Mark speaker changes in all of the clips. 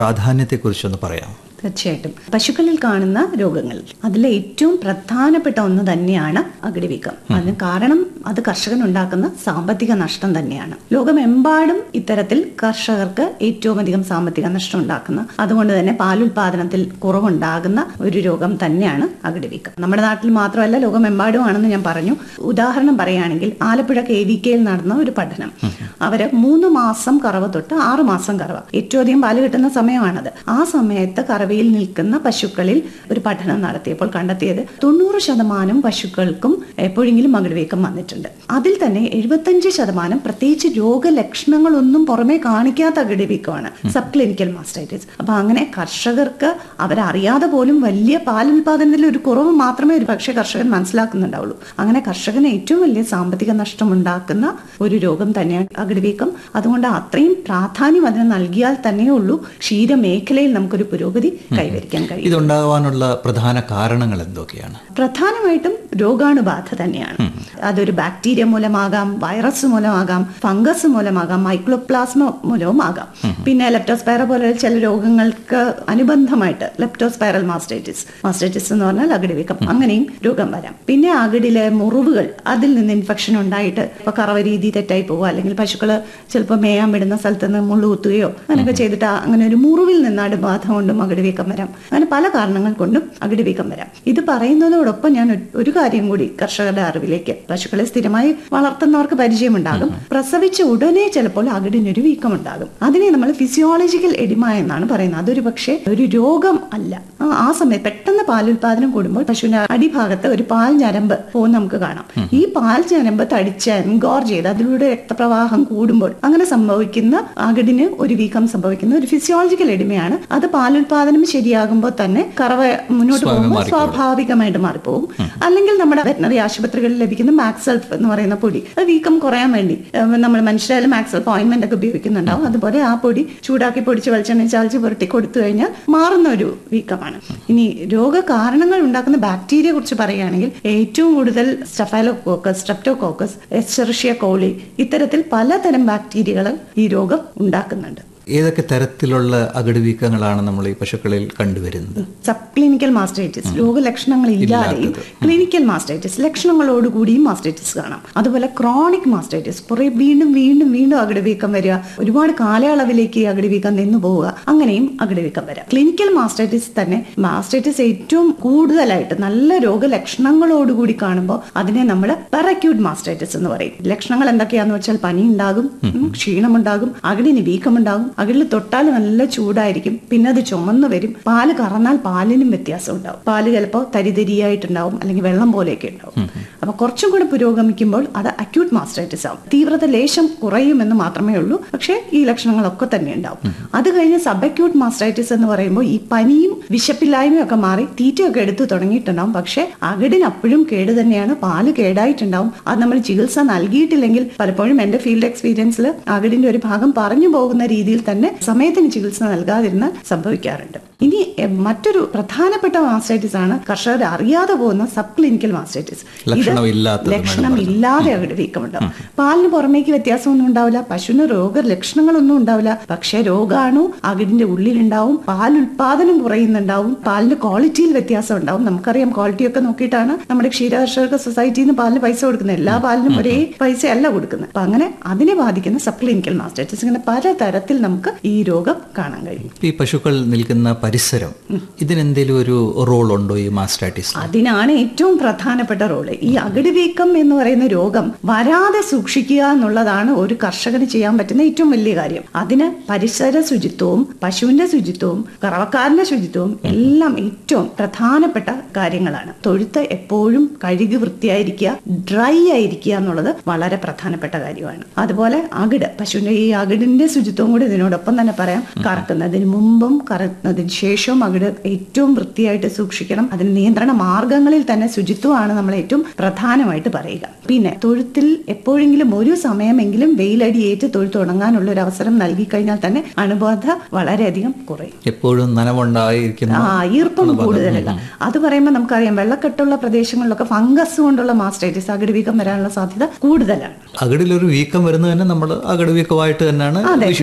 Speaker 1: പ്രാധാന്യത്തെക്കുറിച്ചൊന്ന് പറയാം
Speaker 2: തീർച്ചയായിട്ടും പശുക്കളിൽ കാണുന്ന രോഗങ്ങൾ അതിലെ ഏറ്റവും പ്രധാനപ്പെട്ട ഒന്ന് തന്നെയാണ് അകിടിവീക്കം അതിന് കാരണം അത് കർഷകനുണ്ടാക്കുന്ന സാമ്പത്തിക നഷ്ടം തന്നെയാണ് ലോകമെമ്പാടും ഇത്തരത്തിൽ കർഷകർക്ക് ഏറ്റവും അധികം സാമ്പത്തിക നഷ്ടം ഉണ്ടാക്കുന്ന അതുകൊണ്ട് തന്നെ പാലുൽപാദനത്തിൽ കുറവുണ്ടാകുന്ന ഒരു രോഗം തന്നെയാണ് അകിടിവീക്കം നമ്മുടെ നാട്ടിൽ മാത്രമല്ല ലോകമെമ്പാടുമാണെന്ന് ഞാൻ പറഞ്ഞു ഉദാഹരണം പറയുകയാണെങ്കിൽ ആലപ്പുഴ കെ വി കെയിൽ നടന്ന ഒരു പഠനം അവര് മൂന്ന് മാസം കറവ തൊട്ട് ആറ് മാസം കറവ ഏറ്റവും അധികം പാല് കിട്ടുന്ന സമയമാണത് ആ സമയത്ത് കറവയിൽ നിൽക്കുന്ന പശുക്കളിൽ ഒരു പഠനം നടത്തിയപ്പോൾ കണ്ടെത്തിയത് തൊണ്ണൂറ് ശതമാനം പശുക്കൾക്കും എപ്പോഴെങ്കിലും മകിഴ്വീക്കം വന്നിട്ടുണ്ട് അതിൽ തന്നെ എഴുപത്തഞ്ച് ശതമാനം പ്രത്യേകിച്ച് രോഗലക്ഷണങ്ങളൊന്നും പുറമേ കാണിക്കാത്ത അകിടിവീക്കമാണ് സബ് ക്ലിനിക്കൽ മാസ്റ്റൈറ്റിസ് അപ്പൊ അങ്ങനെ കർഷകർക്ക് അവരറിയാതെ പോലും വലിയ പാലുൽപാദനത്തിൽ ഒരു കുറവ് മാത്രമേ ഒരു പക്ഷേ കർഷകൻ മനസ്സിലാക്കുന്നുണ്ടാവുള്ളൂ അങ്ങനെ കർഷകന് ഏറ്റവും വലിയ സാമ്പത്തിക നഷ്ടം ഉണ്ടാക്കുന്ന ഒരു രോഗം തന്നെയാണ് അകിടിവീക്കം അതുകൊണ്ട് അത്രയും പ്രാധാന്യം അതിന് നൽകിയാൽ തന്നെയേ ഉള്ളൂ ക്ഷീരമേഖലയിൽ നമുക്കൊരു പുരോഗതി കൈവരിക്കാൻ കഴിയും
Speaker 1: ഇതുണ്ടാകാനുള്ള പ്രധാന കാരണങ്ങൾ എന്തൊക്കെയാണ്
Speaker 2: പ്രധാനമായിട്ടും രോഗാണുബാധ തന്നെയാണ് അതൊരു ബാക്ടീരിയ മൂലമാകാം വൈറസ് മൂലമാകാം ഫംഗസ് മൂലമാകാം മൈക്രോപ്ലാസ്മ മൂലവും ആകാം പിന്നെ ലെപ്റ്റോസ്പൈറ പോലെ ചില രോഗങ്ങൾക്ക് അനുബന്ധമായിട്ട് ലെപ്റ്റോസ്പൈറൽ മാസ്റ്റൈറ്റിസ് മാസ്റ്റൈറ്റിസ് എന്ന് പറഞ്ഞാൽ അകിടിവീക്കം അങ്ങനെയും രോഗം വരാം പിന്നെ അകിടിലെ മുറിവുകൾ അതിൽ നിന്ന് ഇൻഫെക്ഷൻ ഉണ്ടായിട്ട് ഇപ്പൊ കറവ രീതി തെറ്റായി പോവുക അല്ലെങ്കിൽ പശുക്കള് ചിലപ്പോൾ മേയാൻ വിടുന്ന സ്ഥലത്ത് നിന്ന് മുള്ളു കുത്തുകയോ അങ്ങനെയൊക്കെ ചെയ്തിട്ട് ആ- അങ്ങനെ ഒരു മുറിവിൽ നിന്ന് അണുബാധ കൊണ്ടും അകിടിവീക്കം വരാം അങ്ങനെ പല കാരണങ്ങൾ കൊണ്ടും അകിടിവീക്കം വരാം ഇത് പറയുന്നതോടൊപ്പം ഞാൻ ഒരു- ഒരു കാര്യം കൂടി കർഷകരുടെ അറിവിലേക്ക് പശുക്കളെ സ്ഥിരമായി വളർത്തുന്നവർക്ക് പരിചയമുണ്ടാകും പ്രസവിച്ച ഉടനെ ചിലപ്പോൾ അകിടിനൊരു വീക്കം ഉണ്ടാകും അതിനെ നമ്മൾ ഫിസിയോളജിക്കൽ എഡിമ എന്നാണ് പറയുന്നത് അതൊരു പക്ഷേ ഒരു രോഗം അല്ല ആ- ആ സമയത്ത് പെട്ടെന്ന് പാലുൽപാദനം കൂടുമ്പോൾ പശുവിന്റെ അടിഭാഗത്ത് ഒരു പാൽ ഞരമ്പ് പോകുന്ന നമുക്ക് കാണാം ഈ പാൽ ഞരമ്പ് തടിച്ച് എൻഗോർ ചെയ്ത് അതിലൂടെ രക്തപ്രവാഹം കൂടുമ്പോൾ അങ്ങനെ സംഭവിക്കുന്ന അകിടിന് ഒരു വീക്കം സംഭവിക്കുന്ന ഒരു ഫിസിയോളജിക്കൽ എഡിമയാണ് അത് പാലുൽപാദനം ശരിയാകുമ്പോൾ തന്നെ കറവ മുന്നോട്ട് പോകുമ്പോൾ സ്വാഭാവികമായിട്ട് മാറിപ്പോകും അല്ലെങ്കിൽ നമ്മുടെ വെറ്റനറി ആശുപത്രികളിൽ ലഭിക്കുന്ന മാക്സൽഫ് എന്ന് പറയുന്ന പൊടി അത് വീക്കം കുറയാൻ വേണ്ടി ഏഹ് നമ്മൾ മനുഷ്യരായാലും മാക്സൽഫ് ഓയിൻമെന്റ് ഒക്കെ ഉപയോഗിക്കുന്നുണ്ടാവും അതുപോലെ ആ പൊടി ചൂടാക്കി പൊടിച്ച് വെളിച്ചെണ്ണ ചാലിച്ച് പുരട്ടി കൊടുത്തു കഴിഞ്ഞാൽ മാറുന്ന ഒരു വീക്കമാണ് ഇനി രോഗകാരണങ്ങൾ ഉണ്ടാക്കുന്ന ബാക്ടീരിയയെ കുറിച്ച് പറയുകയാണെങ്കിൽ ഏറ്റവും കൂടുതൽ സ്റ്റഫൈലോകോക്കസ് സ്ട്രെപ്റ്റോകോക്കസ് എസ്ചെറിഷ്യ കോളി ഇത്തരത്തിൽ പലതരം ബാക്ടീരിയകൾ ഈ രോഗം ഉണ്ടാക്കുന്നുണ്ട്
Speaker 1: ഏതൊക്കെ തരത്തിലുള്ള അകിടുവീക്കങ്ങളാണ് നമ്മൾ ഈ പശുക്കളിൽ കണ്ടുവരുന്നത്
Speaker 2: സബ് ക്ലിനിക്കൽ മാസ്റ്റൈറ്റിസ് രോഗലക്ഷണങ്ങൾ ഇല്ലാതെയും ക്ലിനിക്കൽ മാസ്റ്റൈറ്റിസ് ലക്ഷണങ്ങളോടുകൂടിയും മാസ്റ്റൈറ്റിസ് കാണാം അതുപോലെ ക്രോണിക് മാസ്റ്റൈറ്റിസ് കുറെ വീണ്ടും വീണ്ടും വീണ്ടും അകിടുവീക്കം വരിക ഒരുപാട് കാലയളവിലേക്ക് ഈ അകിടുവീക്കം നിന്നു പോവുക അങ്ങനെയും അകിടുവീക്കം വരാം ക്ലിനിക്കൽ മാസ്റ്റൈറ്റിസ് തന്നെ മാസ്റ്റൈറ്റിസ് ഏറ്റവും കൂടുതലായിട്ട് നല്ല രോഗലക്ഷണങ്ങളോടുകൂടി കാണുമ്പോൾ അതിനെ നമ്മൾ പെറക്യൂട്ട് മാസ്റ്റൈറ്റിസ് എന്ന് പറയും ലക്ഷണങ്ങൾ എന്തൊക്കെയാന്ന് വെച്ചാൽ പനി ഉണ്ടാകും ഉം, ക്ഷീണമുണ്ടാകും അകിടിന് വീക്കമുണ്ടാകും അകിടിൽ തൊട്ടാൽ നല്ല ചൂടായിരിക്കും പിന്നെ അത് ചുമന്നു വരും പാല് കറന്നാൽ പാലിനും വ്യത്യാസം ഉണ്ടാവും പാല് ചിലപ്പോൾ തരിതരിയായിട്ടുണ്ടാവും അല്ലെങ്കിൽ വെള്ളം പോലെയൊക്കെ ഉണ്ടാവും അപ്പൊ കുറച്ചും കൂടെ പുരോഗമിക്കുമ്പോൾ അത് അക്യൂട്ട് മാസ്റ്റൈറ്റിസ് ആവും തീവ്രത ലേശം കുറയുമെന്ന് മാത്രമേ ഉള്ളൂ പക്ഷേ ഈ ലക്ഷണങ്ങളൊക്കെ തന്നെ ഉണ്ടാവും അത് കഴിഞ്ഞ് സബ് അക്യൂട്ട് മാസ്റ്റൈറ്റിസ് എന്ന് പറയുമ്പോൾ ഈ പനിയും വിശപ്പില്ലായ്മയും ഒക്കെ മാറി തീറ്റയൊക്കെ എടുത്തു തുടങ്ങിയിട്ടുണ്ടാവും പക്ഷേ അകിടിന് അപ്പോഴും കേട് തന്നെയാണ് പാല് കേടായിട്ടുണ്ടാവും അത് നമ്മൾ ചികിത്സ നൽകിയിട്ടില്ലെങ്കിൽ പലപ്പോഴും എന്റെ ഫീൽഡ് എക്സ്പീരിയൻസിൽ അകിടിന്റെ ഒരു ഭാഗം പറഞ്ഞു പോകുന്ന രീതിയിൽ തന്നെ സമയത്തിന് ചികിത്സ നൽകാതിരുന്നാൽ സംഭവിക്കാറുണ്ട് ഇനി എ, മറ്റൊരു പ്രധാനപ്പെട്ട മാസ്റ്റൈറ്റിസ് ആണ് കർഷകർ അറിയാതെ പോകുന്ന സബ് ക്ലിനിക്കൽ മാസ്റ്റൈറ്റിസ്
Speaker 1: ലക്ഷണമില്ലാത്തത്
Speaker 2: ലക്ഷണം ഇല്ലാതെ അവിടെ വീക്കമുണ്ടാവും പാലിന് പുറമേക്ക് വ്യത്യാസമൊന്നും ഉണ്ടാവില്ല പശുവിന് രോഗ ലക്ഷണങ്ങളൊന്നും ഉണ്ടാവില്ല പക്ഷെ രോഗാണു അകിടിന്റെ ഉള്ളിലുണ്ടാവും പാൽ ഉൽപാദനം കുറയുന്നുണ്ടാവും പാലിന്റെ ക്വാളിറ്റിയിൽ വ്യത്യാസം ഉണ്ടാവും നമുക്കറിയാം ക്വാളിറ്റി ഒക്കെ നോക്കിയിട്ടാണ് നമ്മുടെ ക്ഷീരകർഷക സൊസൈറ്റിയിൽ നിന്ന് പാലിന് പൈസ കൊടുക്കുന്നത് എല്ലാ പാലിനും ഒരേ പൈസ അല്ല കൊടുക്കുന്നത് അപ്പൊ അങ്ങനെ അതിനെ ബാധിക്കുന്ന സബ് ക്ലിനിക്കൽ മാസ്റ്റൈറ്റിസ് ഇങ്ങനെ പലതരത്തിൽ നമുക്ക് ഈ രോഗം കാണാൻ കഴിയും
Speaker 1: ഈ പശുക്കൾ നിൽക്കുന്ന പരിസരം ഇതിനെന്തെങ്കിലും ഒരു റോൾ ഉണ്ടോ ഈ മാസ്റ്റൈറ്റിസ്
Speaker 2: അതിനാണ് ഏറ്റവും പ്രധാനപ്പെട്ട റോള് ഈ അകിട് വീക്കം എന്ന് പറയുന്ന രോഗം വരാതെ സൂക്ഷിക്കുക എന്നുള്ളതാണ് ഒരു കർഷകന് ചെയ്യാൻ പറ്റുന്ന ഏറ്റവും വലിയ കാര്യം അതിന് പരിസര ശുചിത്വവും പശുവിന്റെ ശുചിത്വവും കറവക്കാരന്റെ ശുചിത്വവും എല്ലാം ഏറ്റവും പ്രധാനപ്പെട്ട കാര്യങ്ങളാണ് തൊഴുത്ത് എപ്പോഴും കഴുകി വൃത്തിയായിരിക്കുക ഡ്രൈ ആയിരിക്കുക എന്നുള്ളത് വളരെ പ്രധാനപ്പെട്ട കാര്യമാണ് അതുപോലെ അകിട് പശുവിന്റെ ഈ അകിടിന്റെ ശുചിത്വം കൂടി ഇതിനോടൊപ്പം തന്നെ പറയാം കറക്കുന്നതിന് മുമ്പും കറക്കുന്നതിന് ശേഷവും അകിട് ഏറ്റവും വൃത്തിയായിട്ട് സൂക്ഷിക്കണം അതിന് നിയന്ത്രണ മാർഗങ്ങളിൽ തന്നെ ശുചിത്വമാണ് നമ്മൾ ഏറ്റവും പ്രധാനമായിട്ട് പറയുക പിന്നെ തൊഴുത്തിൽ എപ്പോഴെങ്കിലും ഒരു സമയമെങ്കിലും വെയിലടിയേറ്റ് തൊഴുത്ത് ഉണങ്ങാനുള്ള ഒരു അവസരം നൽകി കഴിഞ്ഞാൽ തന്നെ അണുബാധ വളരെയധികം കുറയും
Speaker 1: എപ്പോഴും നനവുണ്ടായിരിക്കുന്ന
Speaker 2: ആ ഈർപ്പം കൂടുതലല്ല അത് പറയുമ്പോൾ നമുക്കറിയാം വെള്ളക്കെട്ടുള്ള പ്രദേശങ്ങളിലൊക്കെ ഫംഗസ് കൊണ്ടുള്ള മാസ്റ്റൈറ്റിസ് അകിടുവീക്കം വരാനുള്ള സാധ്യത കൂടുതലാണ്
Speaker 1: അകിടിലൊരു വീക്കം വരുന്നത് തന്നെ നമ്മൾ അകിടുവീക്കമായിട്ട് തന്നെയാണ്
Speaker 2: അതെ
Speaker 1: വിശേഷിപ്പിക്കുന്നത്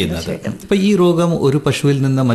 Speaker 1: ചെയ്യുന്നത് അപ്പൊ ഈ രോഗം ഒരു പശുവിൽ നിന്ന്